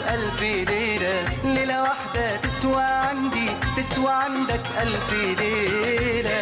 بألف ليلة ليلة واحدة تسوى عندي تسوى عندك ألف ليلة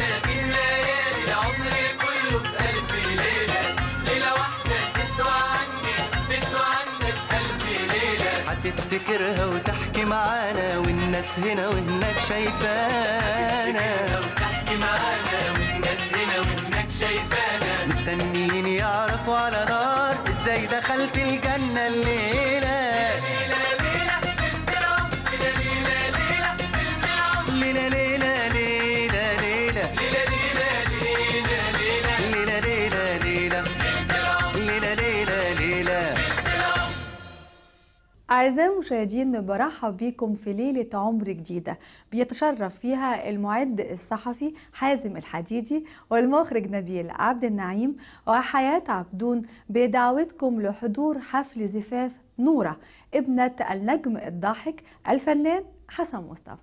عمري كله بألف ليلة ليلة واحدة تسوى عندي تسوى عندك ألف ليلة هتفتكرها وتحكي معانا والناس هنا وهناك شايفانا وتحكي معانا والناس هنا وهناك شايفانا مستنيين يعرفوا على نار ازاي دخلت الجنة الليلة ليلة ليلة ليلة ليلة ليلة ليلة ليلة ليلة ليلة ليلة أعزائي المشاهدين برحب بكم في ليلة عمر جديدة بيتشرف فيها المعد الصحفي حازم الحديدي والمخرج نبيل عبد النعيم وحياة عبدون بدعوتكم لحضور حفل زفاف نورة ابنة النجم الضاحك الفنان حسن مصطفى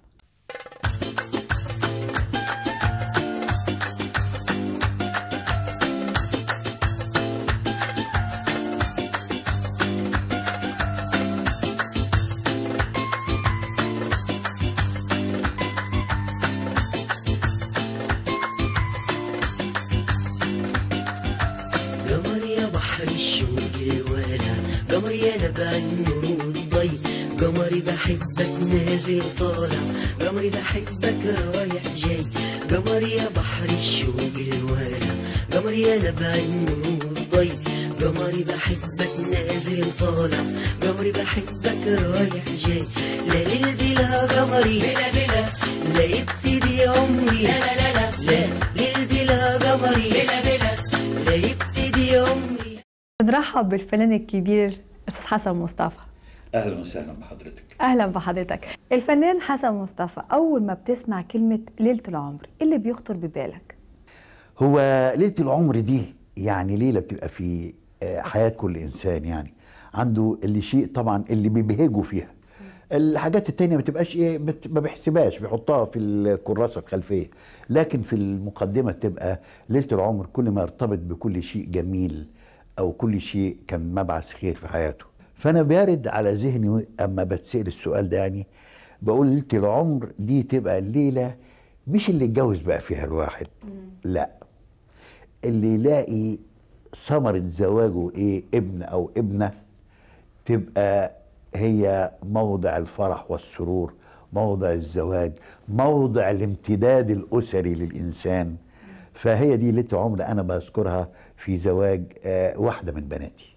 قمر يا بحر الشوق الوالع قمر يا نبع النور والضي قمري بحبك نازل طالع قمري بحبك رايح جاي قمر يا بحر الشوق الوالع قمر يا نبع النور والضي قمري بحبك نازل طالع قمري بحبك رايح جاي لا ليل بلا قمري بلا بلا لا يبتدي عمري لا لا لا لا لا ليل بلا قمري بلا بلا لا يبتدي عمري نرحب بالفنان الكبير أستاذ حسن مصطفى اهلا وسهلا بحضرتك أهلا بحضرتك الفنان حسن مصطفى أول ما بتسمع كلمة ليلة العمر إيه اللي بيخطر ببالك؟ هو ليله العمر دي يعني ليله بتبقى في آه، حياه كل انسان يعني عنده اللي شيء طبعا اللي بيبهجه فيها الحاجات التانية ما تبقاش ايه بت- ما بيحسبهاش بيحطها في الكراسة الخلفية لكن في المقدمة تبقى ليلة العمر كل ما يرتبط بكل شيء جميل او كل شيء كان مبعث خير في حياته فانا بارد على ذهني اما بتسأل السؤال ده يعني بقول ليلة العمر دي تبقى الليلة مش اللي اتجوز بقى فيها الواحد لا اللي يلاقي ثمرة زواجه ايه ابن او ابنة تبقى هي موضع الفرح والسرور موضع الزواج موضع الامتداد الأسري للإنسان فهي دي ليلة عمر أنا بذكرها في زواج آه، واحدة من بناتي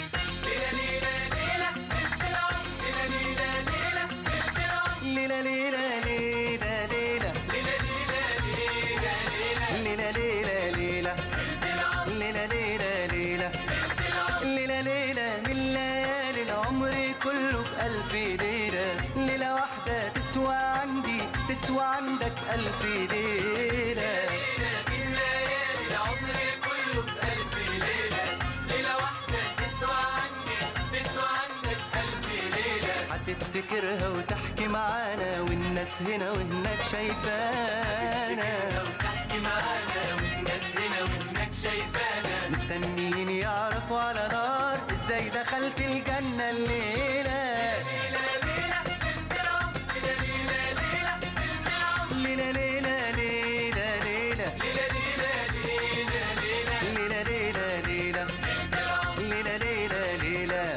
ليلة ليلة ليلة ليلة ليلة ليلة ليلة ليلة ليلة ليلة ليلة ليلة من ليالي العمر كله بألف ليلة ليلة واحدة تسوى عندي تسوى عندك ألف ليلة عمري كله بألف ليلة ليلة واحدة تسوى عندي تسوى عندك ألف ليلة هتفتكرها وتحكي معانا والناس هنا وهناك شايفانا وتحكي معانا والناس هنا وهناك شايفانا مستنيين يعرفوا على نار ازاي دخلت الجنة الليلة ليلة ليلة ليلة ليلة ليلة ليلة ليلة ليلة ليلة ليلة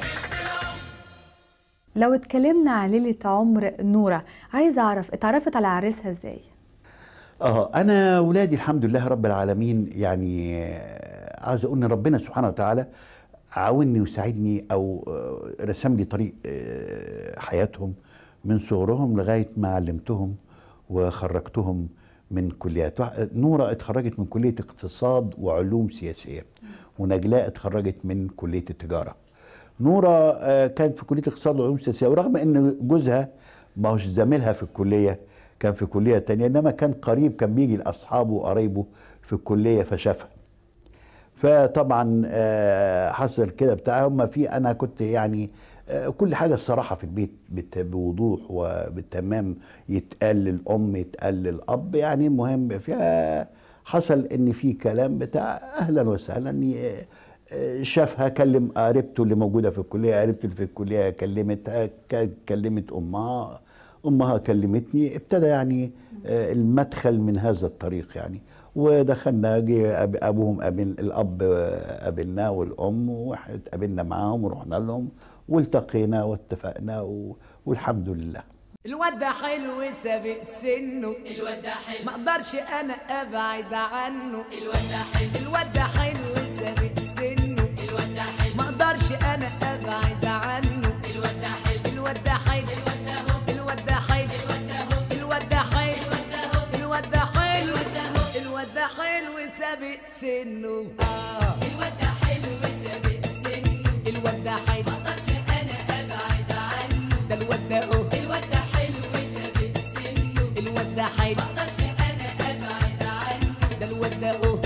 لو اتكلمنا عن ليلة عمر نورة عايزة أعرف اتعرفت على عريسها إزاي؟ اه انا ولادي الحمد لله رب العالمين يعني آه، عاوز اقول ان ربنا سبحانه وتعالى عاوني وساعدني او آه، رسم لي طريق آه، حياتهم من صغرهم لغايه ما علمتهم وخرجتهم من كليات واحد- نورة اتخرجت من كلية اقتصاد وعلوم سياسية ونجلاء اتخرجت من كلية التجارة نورة آه، كانت في كلية اقتصاد وعلوم سياسية ورغم ان جوزها ما هوش زميلها في الكلية كان في كلية تانية انما كان قريب كان بيجي لاصحابه وقرايبه في الكلية فشافها فطبعا آه، حصل كده بتاع هم في انا كنت يعني آه، كل حاجه الصراحه في البيت بت- بوضوح وبالتمام يتقال للام يتقال للاب يعني المهم فيها حصل ان في كلام بتاع اهلا وسهلا ي- آه، شافها كلم قريبته اللي موجوده في الكليه قريبته اللي في الكليه كلمتها ك- كلمت امها امها كلمتني ابتدى يعني آه، المدخل من هذا الطريق يعني ودخلنا جه أب- ابوهم قابل الاب آه، قابلناه والام وقابلنا معاهم ورحنا لهم والتقينا واتفقنا و- والحمد لله الواد ده حلو سابق سنه الواد ده حلو ما اقدرش انا ابعد عنه الواد ده حلو الواد ده حلو سابق سنه الواد ده حلو ما اقدرش انا ابعد عنه الواد ده حلو الواد ده حلو الواد ده حلو الواد ده حلو الواد ده حلو الواد ده حلو سابق سنه آه. الواد ده حلو سابق سنه الواد ده حلو مقدرش انا ابعد عنه ده الواد ده اهو الواد ده حلو سابق سنه الواد ده حلو مقدرش انا ابعد عنه ده الواد ده اهو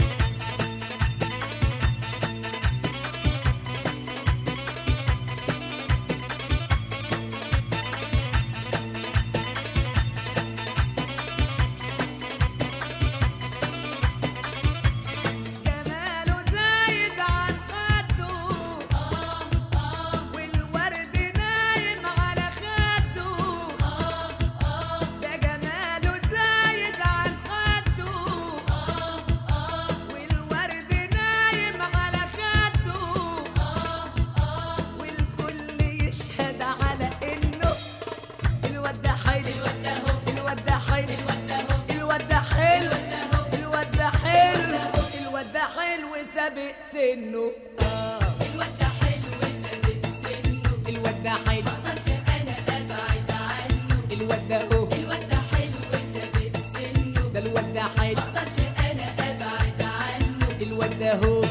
جماله زايد عن خده والورد نايم على خده ده جماله زايد عن خده والورد نايم على خده والكل يشهد على انه الواد ده حلو الواد ده حلو الواد ده حلو الواد ده حلو الواد ده حلو سابق سنه آه. الواد ده حلو سابق سنه الواد ده حلو مقدرش انا ابعد عنه الواد ده اهو الواد ده حلو سابق سنه ده الواد ده حلو مقدرش انا ابعد عنه الواد ده اهو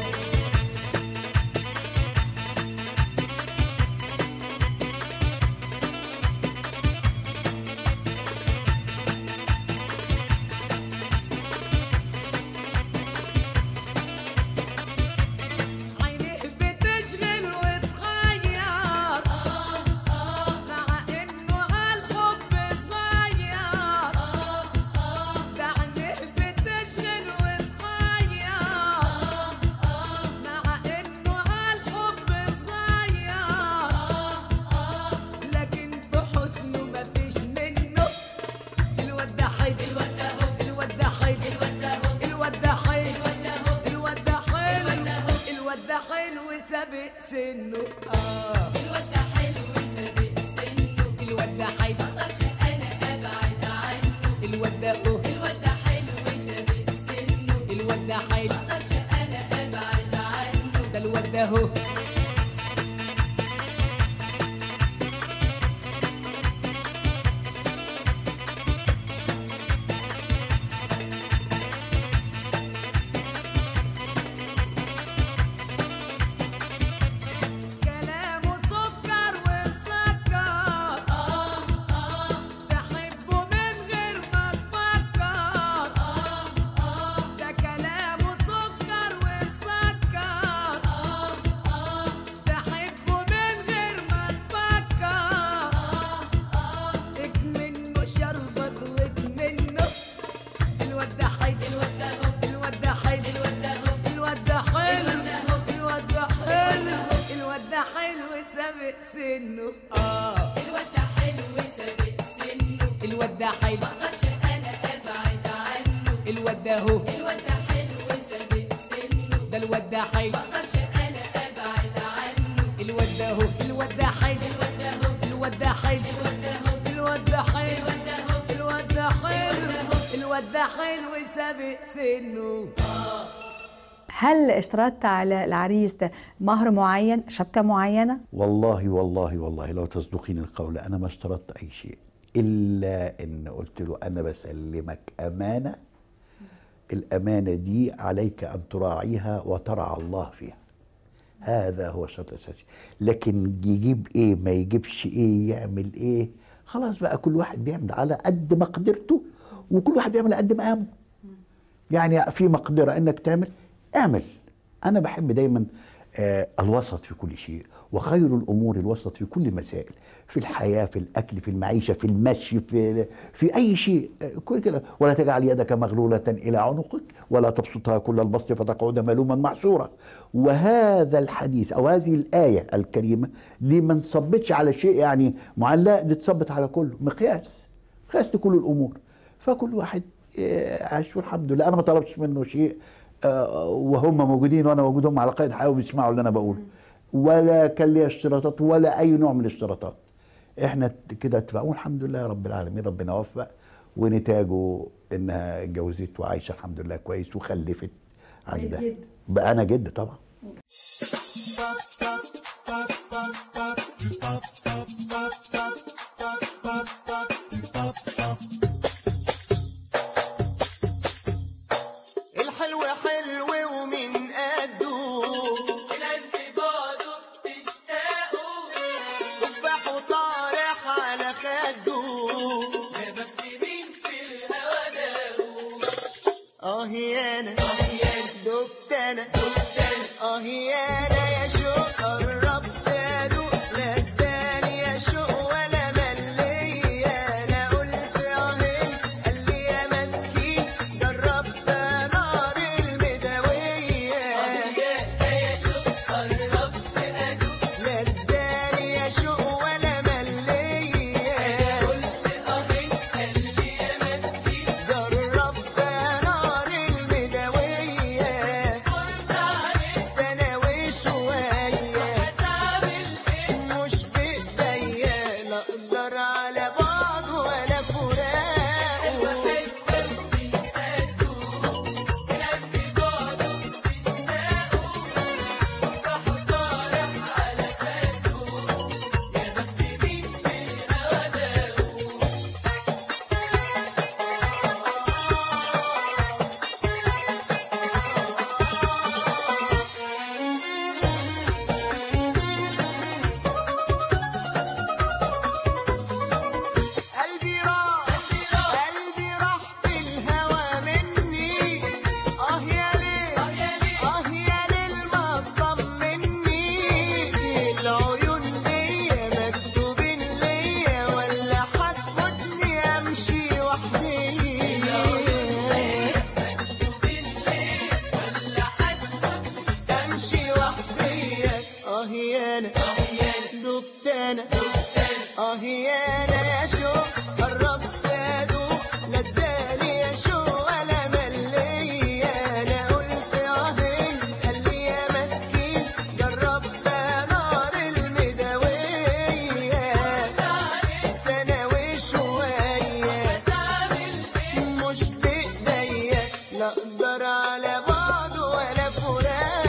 عينيه بتشغل وتغير مع انه عالحب صغير ده عينيه بتشغل وتغير مع انه عالحب صغير لكن في حسنه مفيش منه الواد ده حلو الواد ده الواد ده حلو الواد ده حلو الواد ده حلو الواد ده حلو سابق سنه اه الواد ده حلو سابق سنه الواد ده حلو مقدرش انا ابعد عنه الواد ده اهو الواد ده حلو سابق سنه الواد ده حلو مقدرش انا ابعد عنه ده الواد ده اهو كلامه سكر ومسكر تحبه من غير ما تفكر ده كلامه سكر ومسكر تحبه من غير ما تفكر اكمنه شربت واكمنه الواد ده حلو الواد ده حلو الواد ده حلو الواد ده حلو الواد ده حلو سابق سنه اه الواد ده حلو سابق سنه الواد ده حلو مقدرش انا ابعد عنه الواد ده اهو الواد ده حلو سابق سنه ده الواد ده حلو مقدرش انا ابعد عنه الواد ده اهو الواد ده حلو الواد ده حلو الواد ده حلو الواد ده حلو الواد ده حلو سابق سنه هل اشترطت على العريس مهر معين شبكة معينة والله والله والله لو تصدقين القول انا ما اشترطت اي شيء الا ان قلت له انا بسلمك امانه الامانه دي عليك ان تراعيها وترعى الله فيها هذا هو الشرط الاساسي لكن يجيب ايه ما يجيبش ايه يعمل ايه خلاص بقى كل واحد بيعمل على قد مقدرته وكل واحد بيعمل على قد مقامه يعني في مقدره انك تعمل اعمل انا بحب دايما آه الوسط في كل شيء وخير الامور الوسط في كل مسائل في الحياه في الاكل في المعيشه في المشي في في اي شيء آه، كل كده ولا تجعل يدك مغلوله الى عنقك ولا تبسطها كل البسط فتقعد ملوما محسورا وهذا الحديث او هذه الايه الكريمه دي ما انصبتش على شيء يعني معين لا دي اتصبت على كله مقياس مقياس لكل الامور فكل واحد آه، عاش والحمد لله انا ما طلبتش منه شيء آه، وهم موجودين وانا موجود هم على قيد حياه وبيسمعوا اللي انا بقوله ولا كان ليا اشتراطات ولا اي نوع من الاشتراطات احنا كده اتفقوا الحمد لله يا رب العالمين ربنا وفق ونتاجه انها اتجوزت وعايشه الحمد لله كويس وخلفت علي ده جد. بقى انا جد طبعا الحلو حلو ومن قده القلب بعده بتشتاقوا تفاح وطارح على خده يا بخت مين في الهوى داقوا اه يانا دبت انا اه يانا يا شوق قربت ادوق لا اداني يا شوق ولا ملي انا قلت اه قال لي يا مسكين جربت نار المداويه يا شوق قربت ادوق لا اداني يا شوق ولا ملي قلت اهين قال لي يا مسكين جربت نار المداويه قلت عليك سنه وشويه هتعمل ايه مش بايديا لا اقدر على بعض ولا فراق قلبي راح قلبي راح في الهوى مني اه يا ليل اه يا ليل ما تطمني العيون دي مكتوبين ليا ولا هتفوتني امشي وحدي امشي وحدي اه يا انا دبت انا اه يا انا يا شوق قربت ادوق لا اداني يا شوق ولا ملي انا قلت اه قال لي يا مسكين جربت نار المداويه سنه وشويه مش بايديا لا اقدر على بعض ولا فراق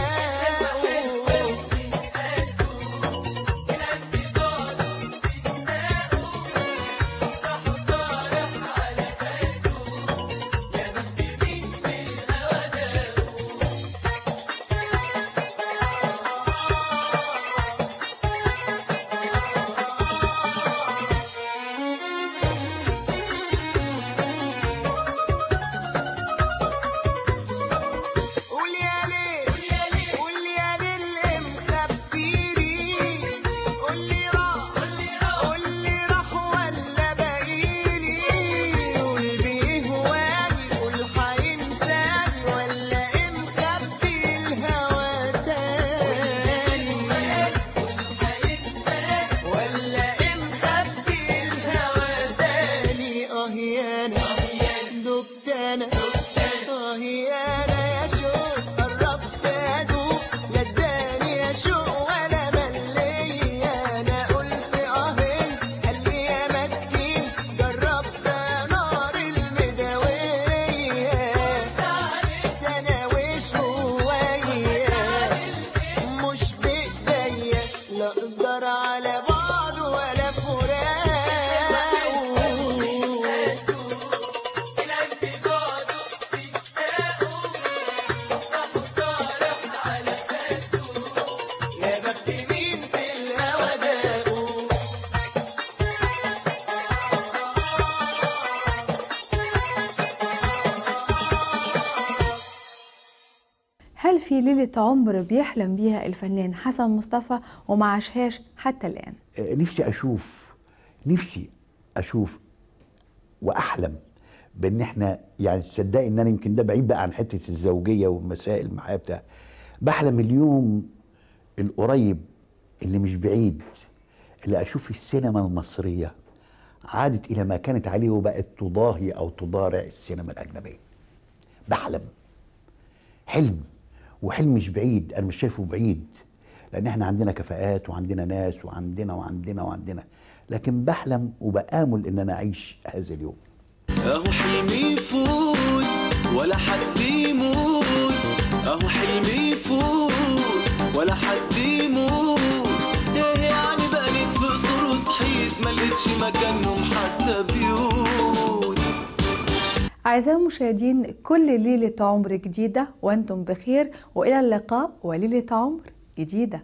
في ليلة عمر بيحلم بيها الفنان حسن مصطفى وما عاشهاش حتى الآن آه، نفسي اشوف نفسي اشوف واحلم بان احنا يعني تصدقي ان انا يمكن ده بعيد بقى عن حته الزوجيه ومسائل المحياه بتاع بحلم اليوم القريب اللي مش بعيد اللي اشوف السينما المصريه عادت الى ما كانت عليه وبقت تضاهي او تضارع السينما الاجنبيه بحلم حلم وحلم مش بعيد انا مش شايفه بعيد لان احنا عندنا كفاءات وعندنا ناس وعندنا وعندنا وعندنا لكن بحلم وبآمل ان انا اعيش هذا اليوم اهو حلمي يفوت ولا حد يموت اهو حلمي يفوت ولا حد يموت ايه يعني بقيت في قصور وصحيت ما لقيتش مكانهم حتى بيوت أعزائي المشاهدين كل ليلة عمر جديدة وأنتم بخير وإلى اللقاء وليلة عمر جديدة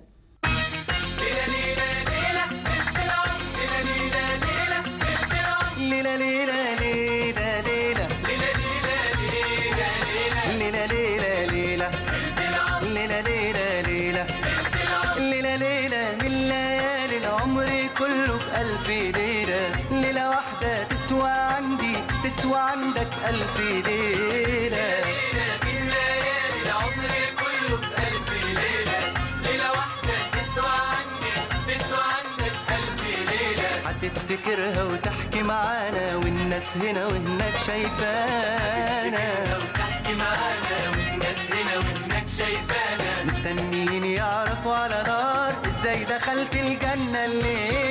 ليلة ليلة ليلة ليلة ليلة ليلة ليلة ليلة ليلة ليلة ليلة ليلة من ليالي العمر كله بألف ليلة ليلة واحدة تسوى عندي تسوى عندك ألف ليلة من ليالي العمر كله بألف ليلة ليلة واحدة تسوى عني تسوى عنك ألف ليلة هتفتكرها وتحكي معانا والناس هنا وهناك شايفانا تحكي معانا والناس هنا وهناك شايفانا مستنيين يعرفوا على نار ازاي دخلت الجنة الليلة